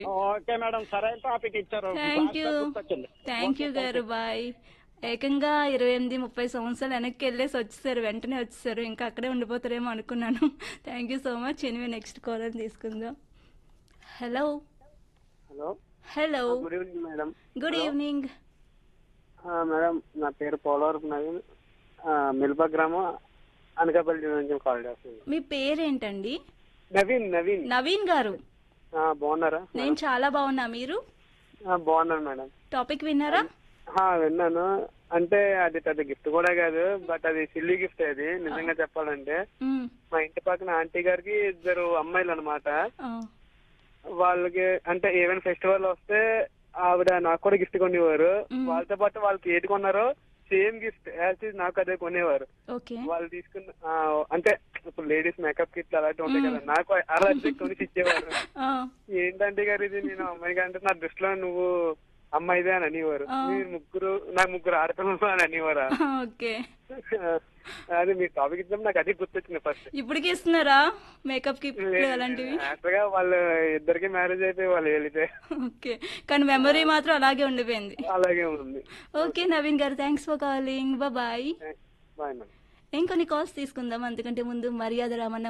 Okay madam సరైన topic ఇచ్చారు thank you Fast గా గుర్తొచ్చింది. థ్యాంక్ యూ గారు బాయ్ ఏకంగా ఇరవై ఎనిమిది ముప్పై సంవత్సరాలు వెనక్కి వెళ్ళేసి వచ్చేసారు వెంటనే వచ్చేసారు ఇంకా అక్కడే ఉండిపోతారేమో అనుకున్నాను thank you so much anyway next caller తీసుకుందాం hello hello hello good evening madam good evening ఆ, మేడం నా పేరు పోలవరపు నవీన్ ఆ, మిల్ప గ్రామం అనకాపల్లి జిల్లా నుంచి కాల్ చేస్తున్నాను మీ పేరేంటండి నవీన్ నవీన్ నవీన్ గారు ఆ, బాగున్నారా నేను చాలా బాగున్నా మీరు ఆ, బాగున్నాను మేడం టాపిక్ విన్నారా ఆ, విన్నాను అంటే అది పెద్ద గిఫ్ట్ కూడా కాదు బట్ అది సిల్లీ గిఫ్ట్ అది నిజంగా చెప్పాలంటే మ్, మా ఇంటి పక్కన ఆంటీ గారికి ఇద్దరు అమ్మాయిలు అనమాట ఆ, వాళ్ళకి అంటే ఏమైనా ఫెస్టివల్ వస్తే ఆవిడ నాకు కూడా గిఫ్ట్ కొనేవారు మ్మ్. వాళ్ళతో పాటు వాళ్ళకి ఏది కొన్నారో సేమ్ గిఫ్ట్ యాజ్ ఇస్ నాకు అదే కొనేవారు ఓకే వాళ్ళు తీసుకున్న ఆ, అంటే ఇప్పుడు లేడీస్ మేకప్ కిట్లు అలాంటివి ఉంటాయి కదా నాకు అలాంటి కొనిసి ఇచ్చేవారు ఆ, ఏంటంటే గారు ఇది నేను అమ్మాయి అంటే నా దృష్టిలో నువ్వు అమ్మాయిదే అని అనేవారు ఆ. మీరు ముగ్గురు నాకు ముగ్గురు ఆడపిల్లలు అని అనేవారు ఓకే అది మీ టాపిక్ ఇచ్చినప్పుడు నాకు అది గుర్తొచ్చింది ఫస్ట్ ఇప్పటికి ఇస్తున్నారా మేకప్ కి అలాంటివి యాక్చువల్ గా వాళ్ళు ఇద్దరికి మ్యారేజ్ అయిపోయి వాళ్ళు వెళితే ఓకే కానీ మెమరీ మాత్రం అలాగే ఉండిపోయింది అలాగే ఉంది ఓకే నవీన్ గారు thanks for calling bye bye madam ఇంకొన్ని కాల్స్ తీసుకుందాం అందుకంటే ముందు మర్యాద రామన్న